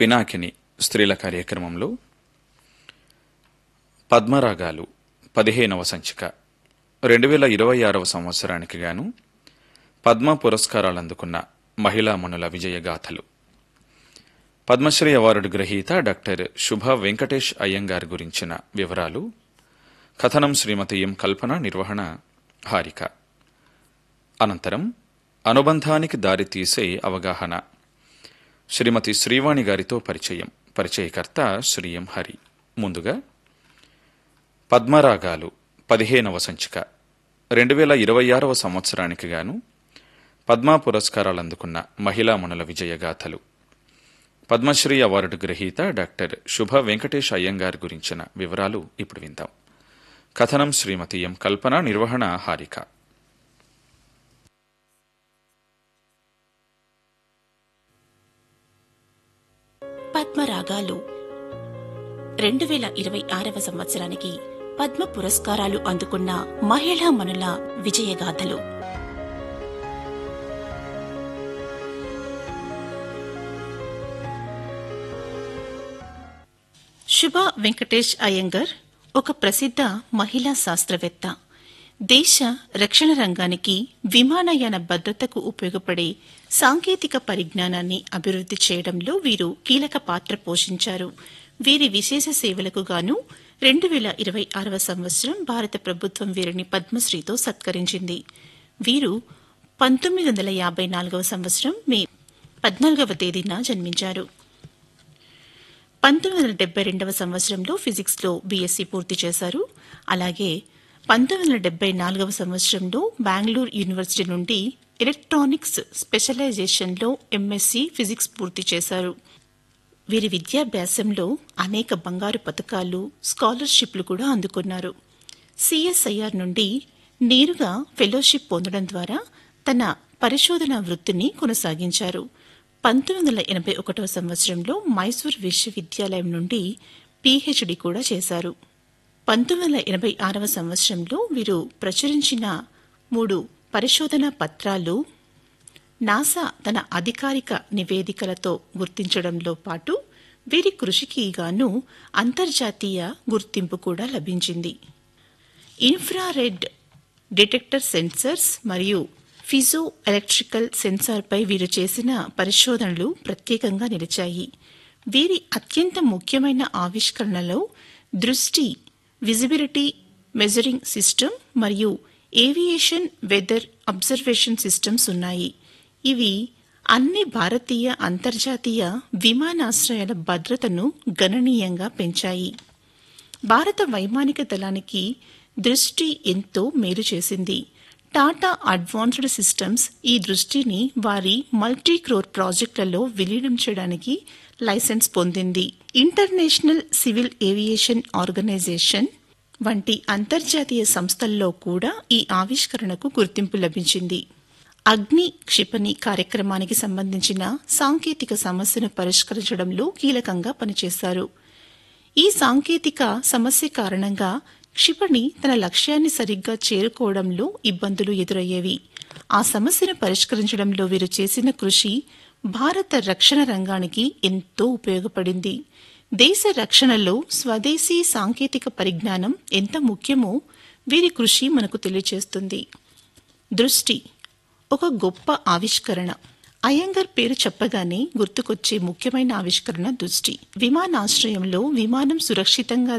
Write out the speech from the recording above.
పినాకిని స్త్రీల కార్యక్రమంలో పద్మరాగాలు పదిహేనవ సంచిక రెండు వేల ఇరవై ఆరవ సంవత్సరానికి గాను పద్మ పురస్కారాలు అందుకున్న మహిళామణుల విజయగాథలు పద్మశ్రీ అవార్డు గ్రహీత డాక్టర్ శుభ వెంకటేష్ అయ్యంగార్ గురించిన వివరాలు కథనం శ్రీమతి ఎం కల్పన నిర్వహణ హారిక అనంతరం అనుబంధానికి దారితీసే అవగాహన శ్రీమతి శ్రీవాణి గారితో పరిచయం పరిచయకర్త శ్రీ ఎం హరి ముందుగా పద్మరాగాలు పదిహేనవ సంచిక రెండు వేల ఇరవై ఆరవ సంవత్సరానికి గాను పద్మా పురస్కారాలు అందుకున్న మహిళామణుల విజయగాథలు పద్మశ్రీ అవార్డు గ్రహీత డాక్టర్ శుభ వెంకటేష్ అయ్యంగార్ గురించిన వివరాలు ఇప్పుడు విందాం కథనం శ్రీమతి ఎం కల్పన నిర్వహణ హారిక పద్మరాగాలు రెండు వేల ఇరవై ఆరవ సంవత్సరానికి పద్మ పురస్కారాలు అందుకున్న మహిళా మనుల విజయగాథలు శుభ వెంకటేష్ అయ్యంగర్ ఒక ప్రసిద్ధ మహిళా శాస్త్రవేత్త దేశ రక్షణ రంగానికి విమానయాన భద్రతకు ఉపయోగపడే సాంకేతిక పరిజ్ఞానాన్ని అభివృద్ధి చేయడంలో వీరు కీలక పాత్ర పోషించారు వీరి విశేష సేవలకు గాను రెండు వేల ఇరవై ఆరవ సంవత్సరం భారత ప్రభుత్వం వీరిని పద్మశ్రీతో సత్కరించింది వీరు పంతొమ్మిది వందల యాభై నాలుగవ సంవత్సరం మే పద్నాలుగవ తేదీన జన్మించారు పంతొమ్మిది వందల డెబ్బై రెండవ సంవత్సరంలో ఫిజిక్స్లో బీఎస్సీ పూర్తి చేశారు అలాగే పంతొమ్మిది వందల డెబ్బై నాలుగవ సంవత్సరంలో బెంగళూరు యూనివర్సిటీ నుండి ఎలక్ట్రానిక్స్ స్పెషలైజేషన్లో ఎంఎస్సీ ఫిజిక్స్ పూర్తి చేశారు వీరి విద్యాభ్యాసంలో అనేక బంగారు పథకాలు స్కాలర్షిప్లు కూడా అందుకున్నారు సిఎస్ఐఆర్ నుండి నేరుగా ఫెలోషిప్ పొందడం ద్వారా తన పరిశోధన వృత్తిని కొనసాగించారు పంతొమ్మిది వందల ఎనభై ఒకటవ సంవత్సరంలో మైసూర్ విశ్వవిద్యాలయం నుండి పీహెచ్డీ కూడా చేశారు పంతొమ్మిది వందల ఎనభై ఆరవ సంవత్సరంలో వీరు ప్రచురించిన మూడు పరిశోధన పత్రాలు నాసా తన అధికారిక నివేదికలతో గుర్తించడంలో పాటు వీరి కృషికి గాను అంతర్జాతీయ గుర్తింపు కూడా లభించింది ఇన్ఫ్రారెడ్ డిటెక్టర్ సెన్సర్స్ మరియు ఫిజో ఎలక్ట్రికల్ సెన్సార్పై వీరు చేసిన పరిశోధనలు ప్రత్యేకంగా నిలిచాయి వీరి అత్యంత ముఖ్యమైన ఆవిష్కరణలో దృష్టి విజిబిలిటీ మెజరింగ్ సిస్టమ్ మరియు ఏవియేషన్ వెదర్ అబ్జర్వేషన్ సిస్టమ్స్ ఉన్నాయి ఇవి అన్ని భారతీయ అంతర్జాతీయ విమానాశ్రయాల భద్రతను గణనీయంగా పెంచాయి భారత వైమానిక దళానికి దృష్టి ఎంతో మేలు చేసింది టాటా అడ్వాన్స్డ్ సిస్టమ్స్ ఈ దృష్టిని వారి మల్టీ క్రోర్ ప్రాజెక్టులలో విలీనం చేయడానికి లైసెన్స్ పొందింది ఇంటర్నేషనల్ సివిల్ ఏవియేషన్ ఆర్గనైజేషన్ వంటి అంతర్జాతీయ సంస్థల్లో కూడా ఈ ఆవిష్కరణకు గుర్తింపు లభించింది అగ్ని క్షిపణి కార్యక్రమానికి సంబంధించిన సాంకేతిక సమస్యను పరిష్కరించడంలో కీలకంగా పనిచేశారు ఈ సాంకేతిక సమస్య కారణంగా క్షిపణి తన లక్ష్యాన్ని సరిగ్గా చేరుకోవడంలో ఇబ్బందులు ఎదురయ్యేవి ఆ సమస్యను పరిష్కరించడంలో వీరు చేసిన కృషి భారత రక్షణ రంగానికి ఎంతో ఉపయోగపడింది దేశ రక్షణలో స్వదేశీ సాంకేతిక పరిజ్ఞానం ఎంత ముఖ్యమో వీరి కృషి మనకు తెలియజేస్తుంది దృష్టి ఒక గొప్ప ఆవిష్కరణ అయ్యంగర్ పేరు చెప్పగానే గుర్తుకొచ్చే ముఖ్యమైన ఆవిష్కరణ దృష్టి విమానాశ్రయంలో విమానం సురక్షితంగా